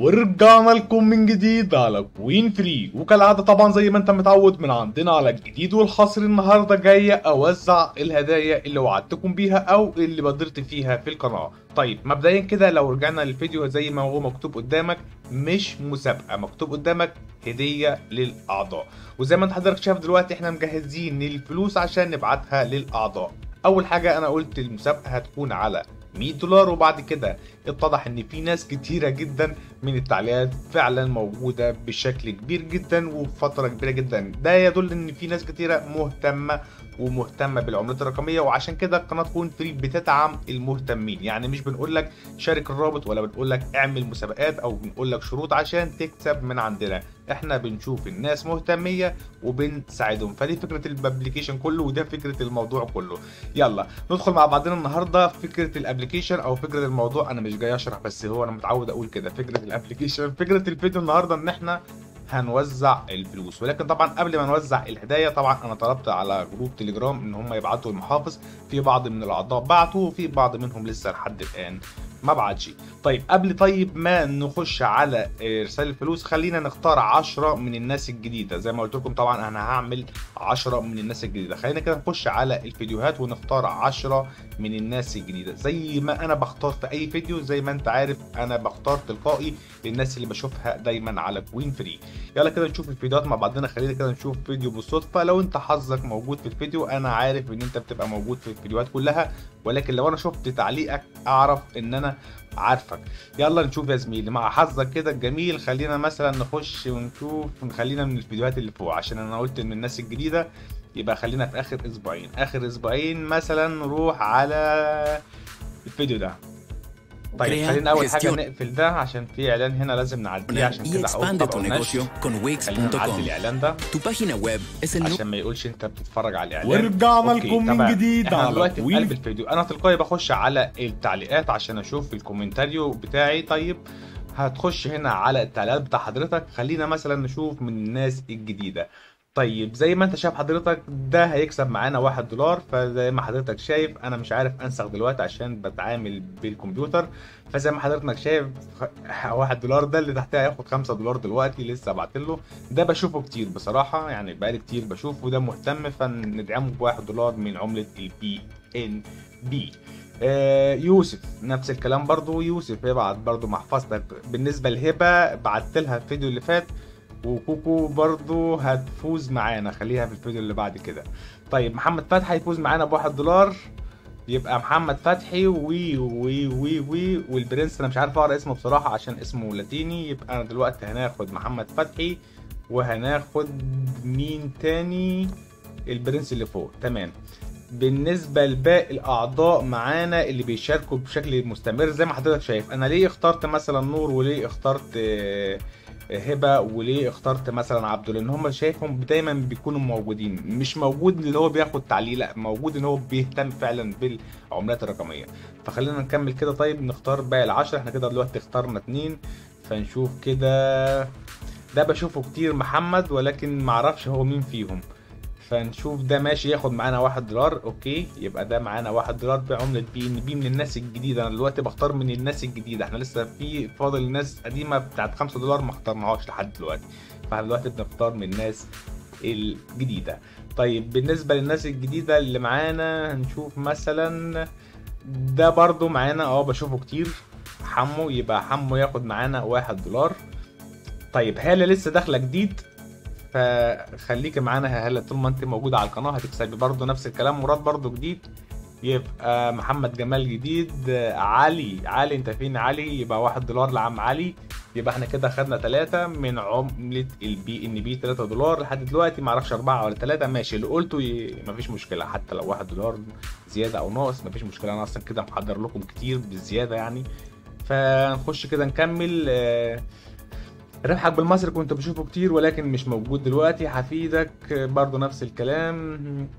ورجعنا لكم من جديد على كوين فري وكالعادة طبعا زي ما انت متعود من عندنا على الجديد والحصري النهاردة جاية اوزع الهدايا اللي وعدتكم بيها او اللي بادرت فيها في القناة طيب مبدئيا كده لو رجعنا للفيديو زي ما هو مكتوب قدامك مش مسابقة مكتوب قدامك هدية للأعضاء وزي ما انت حضرتك شايف دلوقتي احنا مجهزين الفلوس عشان نبعتها للأعضاء أول حاجة أنا قلت المسابقة هتكون على 100 دولار وبعد كده اتضح ان في ناس كتيره جدا من التعليقات فعلا موجوده بشكل كبير جدا وفتره كبيره جدا ده يدل ان في ناس كتيره مهتمه ومهتمه بالعملات الرقميه وعشان كده قناه كون فري بتدعم المهتمين يعني مش بنقول لك شارك الرابط ولا بنقول لك اعمل مسابقات او بنقول لك شروط عشان تكسب من عندنا احنا بنشوف الناس مهتميه وبنساعدهم فدي فكره الابلكيشن كله وده فكره الموضوع كله يلا ندخل مع بعضنا النهارده فكره الابلكيشن او فكره الموضوع انا مش جاي اشرح بس هو انا متعود اقول كده فكره الابلكيشن فكره الفيديو النهارده ان احنا هنوزع الفلوس ولكن طبعا قبل ما نوزع الهدايا طبعا انا طلبت على جروب تليجرام ان هم يبعتوا المحافظ في بعض من الاعضاء بعتوا وفي بعض منهم لسه لحد الان ما بعتش طيب قبل طيب ما نخش على ارسال الفلوس خلينا نختار 10 من الناس الجديده زي ما قلت لكم طبعا انا هعمل 10 من الناس الجديده خلينا كده نخش على الفيديوهات ونختار 10 من الناس الجديده زي ما انا بختار في اي فيديو زي ما انت عارف انا بختار تلقائي للناس اللي بشوفها دايما على كوين فري يلا كده نشوف الفيديوهات مع بعضنا خلينا كده نشوف فيديو بالصدفه لو انت حظك موجود في الفيديو انا عارف ان انت بتبقى موجود في الفيديوهات كلها ولكن لو انا شفت تعليقك اعرف ان انا عارفك يلا نشوف يا زميلي مع حظك كده الجميل خلينا مثلا نخش ونشوف خلينا من الفيديوهات اللي فوق عشان انا قلت ان الناس الجديده يبقى خلينا في اخر اسبوعين اخر اسبوعين مثلا نروح على الفيديو ده طيب خلينا اول حاجه نقفل ده عشان في اعلان هنا لازم نعديه عشان كده expande tu negocio con خلينا نعدي Wix.com. الاعلان ده Tu página web es el عشان ما يقولش انت بتتفرج على الاعلان ورجعنا أوكي، لكم من تمام. جديد احنا على دلوقتي في كوين قلب الفيديو انا تلقائي بخش على التعليقات عشان اشوف الكومنتاريو بتاعي طيب هتخش هنا على التعليقات بتاع حضرتك خلينا مثلا نشوف من الناس الجديده طيب زي ما انت شايف حضرتك ده هيكسب معانا واحد دولار فزي ما حضرتك شايف انا مش عارف انسخ دلوقتي عشان بتعامل بالكمبيوتر فزي ما حضرتك شايف خ- واحد دولار ده اللي تحتها هياخد خمسة دولار دلوقتي لسه بعتله ده بشوفه كتير بصراحة يعني بقالي كتير بشوفه ده مهتم فندعمه بواحد دولار من عملة البي ان بي آه، يوسف نفس الكلام برضو يوسف ابعت برضو محفظتك بالنسبة لهبة بعت لها الفيديو اللي فات وكوكو برضو هتفوز معانا خليها في الفيديو اللي بعد كده طيب محمد فتحي هيفوز معانا بواحد دولار يبقى محمد فتحي وي وي وي وي والبرنس انا مش عارف اقرا اسمه بصراحه عشان اسمه لاتيني يبقى انا دلوقتي هناخد محمد فتحي وهناخد مين تاني البرنس اللي فوق تمام بالنسبة لباقي الأعضاء معانا اللي بيشاركوا بشكل مستمر زي ما حضرتك شايف أنا ليه اخترت مثلا نور وليه اخترت آه، هبه وليه اخترت مثلا عبده لان هم شايفهم دايما بيكونوا موجودين مش موجود اللي هو بياخد تعليق لا موجود ان هو بيهتم فعلا بالعملات الرقميه فخلينا نكمل كده طيب نختار باقي العشرة احنا كده دلوقتي اخترنا اتنين فنشوف كده ده بشوفه كتير محمد ولكن معرفش هو مين فيهم فنشوف ده ماشي ياخد معانا واحد دولار اوكي يبقى ده معانا واحد دولار بعملة بي ان بي من الناس الجديدة انا دلوقتي بختار من الناس الجديدة احنا لسه في فاضل ناس قديمة بتاعت خمسة دولار ما اخترناهاش لحد دلوقتي فاحنا دلوقتي بنختار من الناس الجديدة طيب بالنسبة للناس الجديدة اللي معانا هنشوف مثلا ده برضو معانا اه بشوفه كتير حمو يبقى حمو ياخد معانا واحد دولار طيب هالة لسه داخلة جديد فخليكي معانا يا هلا طول ما انت موجوده على القناه هتكسبي برضو نفس الكلام مراد برضو جديد يبقى محمد جمال جديد آه، علي علي انت فين علي يبقى واحد دولار لعم علي يبقى احنا كده خدنا ثلاثة من عملة البي ان بي 3 دولار لحد دلوقتي معرفش أربعة ولا ثلاثة ماشي اللي قلته ي... مفيش مشكلة حتى لو واحد دولار زيادة أو ناقص مفيش مشكلة أنا أصلا كده محضر لكم كتير بالزيادة يعني فنخش كده نكمل آه، ربحك بالمصري كنت بشوفه كتير ولكن مش موجود دلوقتي هفيدك برضو نفس الكلام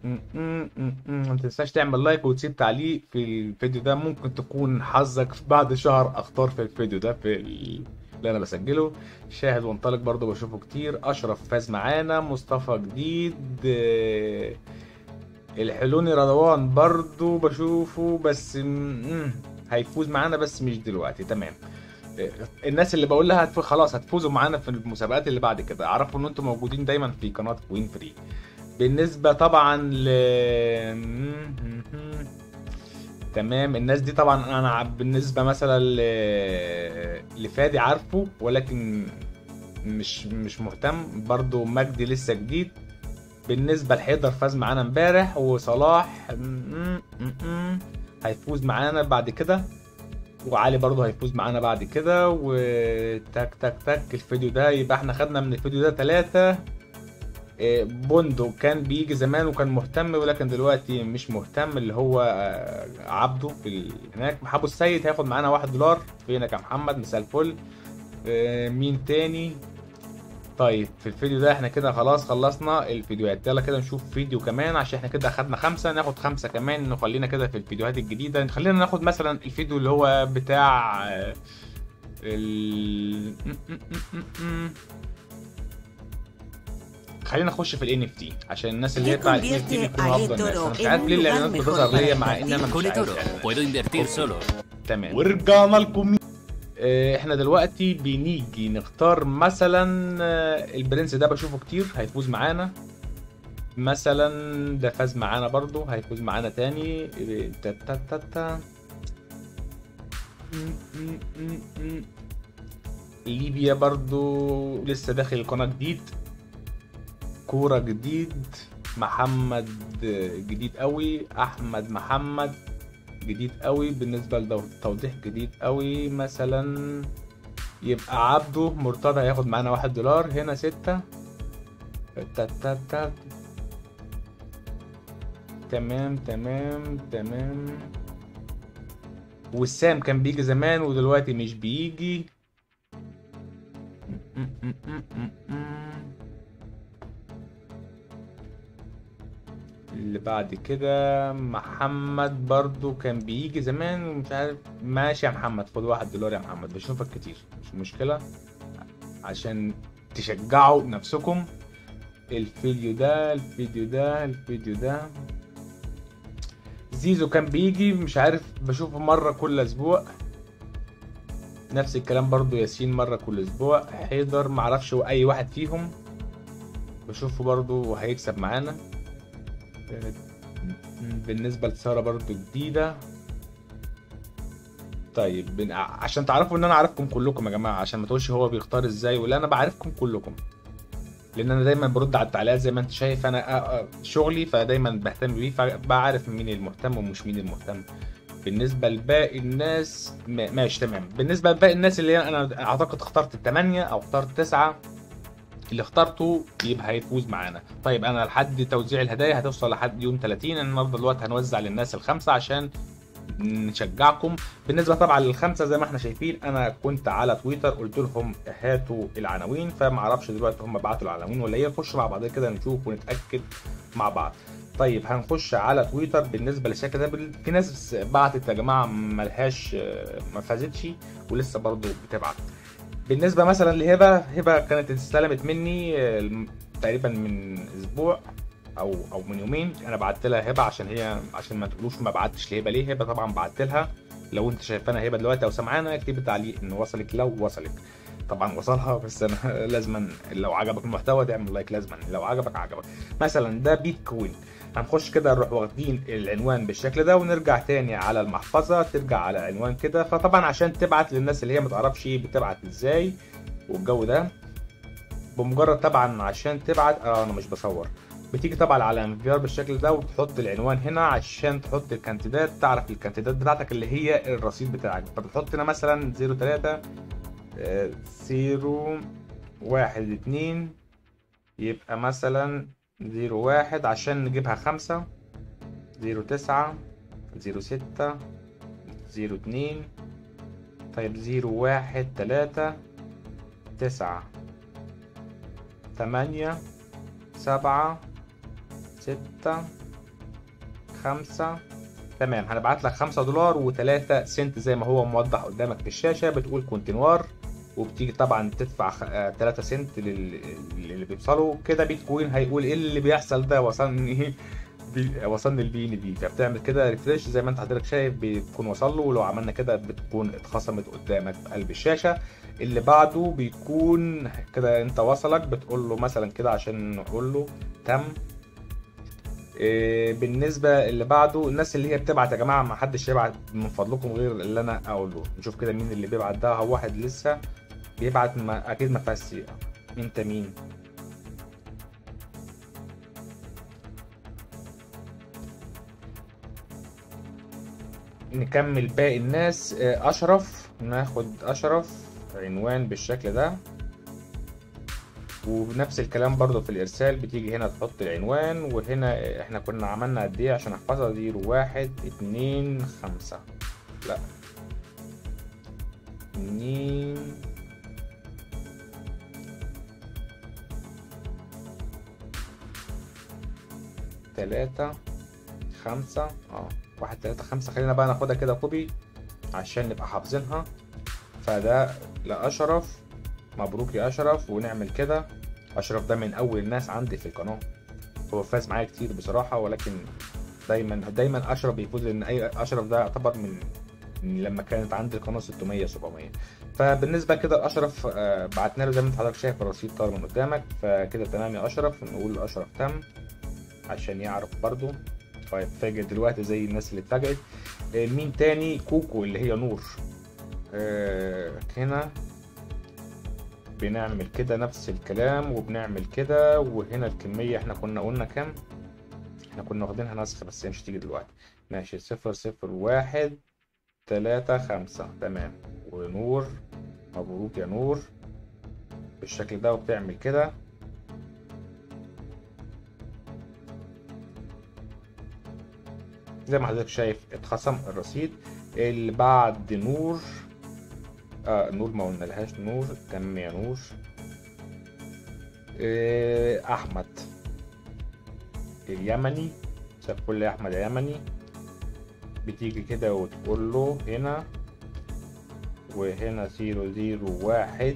ما تنساش تعمل لايك وتسيب تعليق في الفيديو ده ممكن تكون حظك بعد شهر اختار في الفيديو ده في ال- اللي انا بسجله شاهد وانطلق برضو بشوفه كتير اشرف فاز معانا مصطفى جديد آه، الحلوني رضوان برضو بشوفه بس م- م- هيفوز معانا بس مش دلوقتي تمام الناس اللي بقول لها هتف... خلاص هتفوزوا معانا في المسابقات اللي بعد كده اعرفوا ان انتم موجودين دايما في قناه كوين فري بالنسبه طبعا ل تمام الناس دي طبعا انا ع- بالنسبه مثلا ل... لفادي عارفه ولكن مش مش مهتم برضو مجدي لسه جديد بالنسبه لحيدر فاز معانا امبارح وصلاح م- م- م- هيفوز معانا بعد كده وعلي برضه هيفوز معانا بعد كده وتك تك تك الفيديو ده يبقى احنا خدنا من الفيديو ده ثلاثة بوندو كان بيجي زمان وكان مهتم ولكن دلوقتي مش مهتم اللي هو آه، عبده في ال- هناك محمد السيد هياخد معانا واحد دولار فينك يا محمد مساء الفل آه، مين تاني طيب في الفيديو ده احنا كده خلاص خلصنا الفيديوهات يلا كده نشوف فيديو كمان عشان احنا كده اخدنا خمسة ناخد خمسة كمان نخلينا كده في الفيديوهات الجديدة خلينا ناخد مثلا الفيديو اللي هو بتاع آه، ال م- م- م- م- خلينا نخش في ال NFT عشان الناس اللي هي بتاع ال NFT بيكونوا افضل ناس انا مش عارف ليه الاعلانات بتظهر ليا مع ان انا مش Con عايز Toro إعلانات. puedo invertir solo. تمام ورجعنا لكم آه، احنا دلوقتي بنيجي نختار مثلا آه، البرنس ده بشوفه كتير هيفوز معانا مثلا ده فاز معانا برضو هيفوز معانا تاني آه، تا تا تا تا. م- م- م- م. ليبيا برضو لسه داخل القناة جديد كورة جديد محمد جديد قوي احمد محمد جديد قوي بالنسبة لتوضيح جديد قوي مثلا يبقى عبده مرتضى هياخد معانا واحد دولار هنا ستة تا تا تا. تمام تمام تمام وسام كان بيجي زمان ودلوقتي مش بيجي م- م- م- م- م. اللي بعد كده محمد برضو كان بيجي زمان ومش عارف ماشي يا محمد خد واحد دولار يا محمد بشوفك كتير مش مشكلة عشان تشجعوا نفسكم الفيديو ده الفيديو ده الفيديو ده زيزو كان بيجي مش عارف بشوفه مرة كل اسبوع نفس الكلام برضو ياسين مرة كل اسبوع حيدر معرفش هو اي واحد فيهم بشوفه برضو هيكسب معانا بالنسبة لسارة برضو جديدة طيب بن... عشان تعرفوا ان انا عارفكم كلكم يا جماعة عشان ما تقولش هو بيختار ازاي ولا انا بعرفكم كلكم لان انا دايما برد على التعليقات زي ما انت شايف انا آه، آه، شغلي فدايما بهتم بيه فبعرف مين المهتم ومش مين المهتم بالنسبة لباقي الناس ما- ماشي تمام بالنسبة لباقي الناس اللي انا اعتقد اخترت الثمانية او اخترت تسعة اللي اخترته يبقى هيفوز معانا طيب انا لحد توزيع الهدايا هتوصل لحد يوم 30 النهارده دلوقتي هنوزع للناس الخمسه عشان نشجعكم بالنسبه طبعا للخمسه زي ما احنا شايفين انا كنت على تويتر قلت لهم هاتوا العناوين فما اعرفش دلوقتي هم بعتوا العناوين ولا ايه نخش مع بعض كده نشوف ونتاكد مع بعض طيب هنخش على تويتر بالنسبه للشكل ده بال- في ناس بعتت يا جماعه ملهاش ما فازتش ولسه برضو بتبعت بالنسبه مثلا لهبه هبه كانت استلمت مني آه، تقريبا من اسبوع او او من يومين انا بعت لها هبه عشان هي عشان ما تقولوش ما بعتش لهبه ليه هبه طبعا بعت لها لو انت شايفانا هبه دلوقتي او سمعانا اكتبي تعليق ان وصلك لو وصلك طبعا وصلها بس انا لازما لو عجبك المحتوى تعمل لايك لازما لو عجبك عجبك مثلا ده بيتكوين هنخش كده نروح واخدين العنوان بالشكل ده ونرجع تاني على المحفظه ترجع على العنوان كده فطبعا عشان تبعت للناس اللي هي متعرفش بتبعت ازاي والجو ده بمجرد طبعا عشان تبعت اه انا مش بصور بتيجي طبعا على انفيار بالشكل ده وتحط العنوان هنا عشان تحط الكانتيدات تعرف الكانتيدات بتاعتك اللي هي الرصيد بتاعك فبتحط هنا مثلا 03 0 1 2 يبقى مثلا 01 عشان نجيبها خمسة 09 06 02 طيب 01 3 9 8 7 6 5 تمام هنبعت لك 5 دولار و3 سنت زي ما هو موضح قدامك في الشاشة بتقول كونتينوار وبتيجي طبعا تدفع 3 سنت لل- للي بيوصلوا كده بيتكوين هيقول ايه اللي بيحصل ده وصلني البي وصلني البي ان بي فبتعمل كده ريفريش زي ما انت حضرتك شايف بيكون وصل له ولو عملنا كده بتكون اتخصمت قدامك في قلب الشاشه اللي بعده بيكون كده انت وصلك بتقول له مثلا كده عشان نقول له تم إيه، بالنسبه اللي بعده الناس اللي هي بتبعت يا جماعه ما حدش يبعت من فضلكم غير اللي انا اقوله نشوف كده مين اللي بيبعت ده هو واحد لسه بيبعت ما اكيد ما فيهاش سيئه انت مين نكمل باقي الناس آه، اشرف ناخد اشرف عنوان بالشكل ده وبنفس الكلام برضو في الارسال بتيجي هنا تحط العنوان وهنا احنا كنا عملنا قد ايه عشان احفظها زيرو واحد اتنين خمسة لا اتنين تلاتة خمسة اه واحد تلاتة خمسة خلينا بقى ناخدها كده كوبي عشان نبقى حافظينها فده لأشرف مبروك يا أشرف ونعمل كده أشرف ده من أول الناس عندي في القناة هو فاز معايا كتير بصراحة ولكن دايما دايما أشرف بيفوز لأن أي أشرف ده يعتبر من من لما كانت عندي القناة 600 700 فبالنسبة كده لأشرف آه، بعتنا له زي ما انت حضرتك شايف الرصيد طار من قدامك فكده تمام يا أشرف نقول لأشرف تم عشان يعرف برضو فيتفاجئ دلوقتي زي الناس اللي اتفاجئت آه، مين تاني كوكو اللي هي نور آه، هنا بنعمل كده نفس الكلام وبنعمل كده وهنا الكمية احنا كنا قلنا كام احنا كنا واخدينها نسخ بس هي مش هتيجي دلوقتي ماشي صفر صفر واحد تلاتة خمسة تمام ونور مبروك يا نور بالشكل ده وبتعمل كده زي ما حضرتك شايف اتخصم الرصيد اللي بعد نور اه نور ما قلنالهاش نور تم يا نور إيه احمد اليمني مساء الفل يا احمد اليمني بتيجي كده وتقول له هنا وهنا زيرو زيرو واحد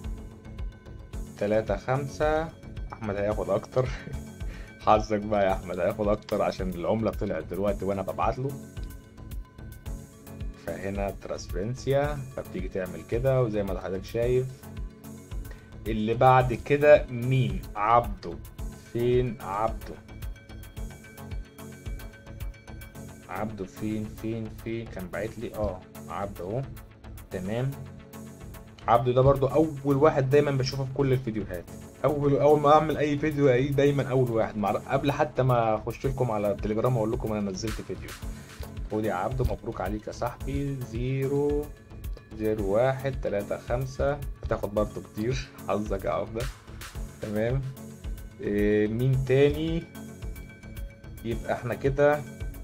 تلاتة خمسة أحمد هياخد أكتر حظك بقى يا أحمد هياخد أكتر عشان العملة طلعت دلوقتي وأنا ببعت له فهنا ترانسفيرنسيا فبتيجي تعمل كده وزي ما حضرتك شايف اللي بعد كده مين عبده فين عبده عبده فين فين فين كان باعت لي اه عبده اهو تمام عبده ده برضو اول واحد دايما بشوفه في كل الفيديوهات اول اول ما اعمل اي فيديو الاقيه دايما اول واحد مع... قبل حتى ما اخش لكم على التليجرام اقول لكم انا نزلت فيديو خد يا عبده مبروك عليك يا صاحبي زيرو زيرو واحد تلاتة خمسة هتاخد برضه كتير حظك يا عبده تمام إيه مين تاني يبقى احنا كده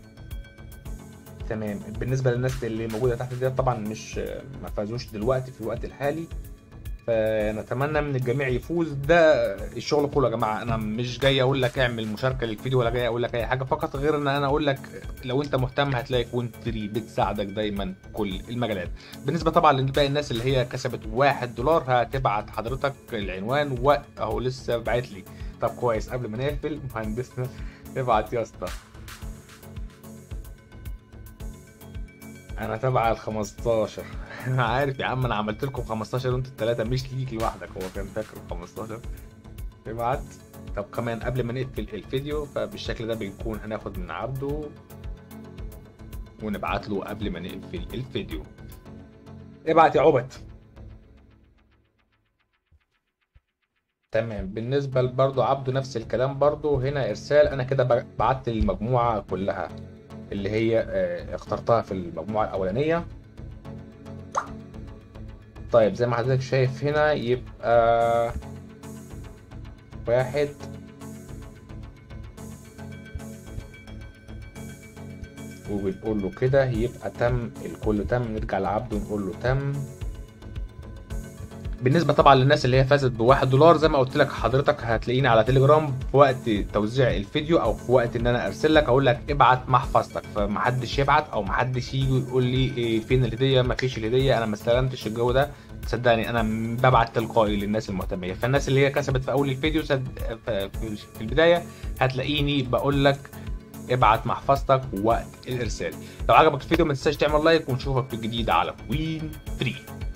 تمام بالنسبة للناس اللي موجودة تحت دي طبعا مش ما فازوش دلوقتي في الوقت الحالي فنتمنى من الجميع يفوز ده الشغل كله يا جماعه انا مش جاي اقول لك اعمل مشاركه للفيديو ولا جاي اقول لك اي حاجه فقط غير ان انا اقول لك لو انت مهتم هتلاقي كوين فري بتساعدك دايما في كل المجالات بالنسبه طبعا لباقي الناس اللي هي كسبت واحد دولار هتبعت حضرتك العنوان واهو لسه باعت لي طب كويس قبل ما نقفل مهندسنا ابعت يا اسطى انا تبع ال 15 انا عارف يا عم انا عملت لكم 15 وانتوا الثلاثه مش ليك لوحدك هو كان فاكر 15 ابعت طب كمان قبل ما نقفل الفيديو فبالشكل ده بنكون هناخد من عبده ونبعت له قبل ما نقفل الفيديو ابعت يا عبد تمام بالنسبة برضو عبده نفس الكلام برضو هنا إرسال أنا كده بعت المجموعة كلها اللي هي آه، اخترتها في المجموعة الأولانية طيب زي ما حضرتك شايف هنا يبقى واحد وبنقول له كده يبقى تم الكل تم نرجع لعبده ونقول له تم بالنسبه طبعا للناس اللي هي فازت بواحد دولار زي ما قلت لك حضرتك هتلاقيني على تليجرام في وقت توزيع الفيديو او في وقت ان انا ارسل لك اقول لك ابعت محفظتك فمحدش يبعت او محدش يجي يقول لي إيه فين الهديه ما فيش الهديه انا ما استلمتش الجو ده صدقني انا ببعت تلقائي للناس المهتميه فالناس اللي هي كسبت في اول الفيديو سد... في البدايه هتلاقيني بقول لك ابعت محفظتك وقت الارسال لو عجبك الفيديو ما تنساش تعمل لايك ونشوفك في الجديد على كوين 3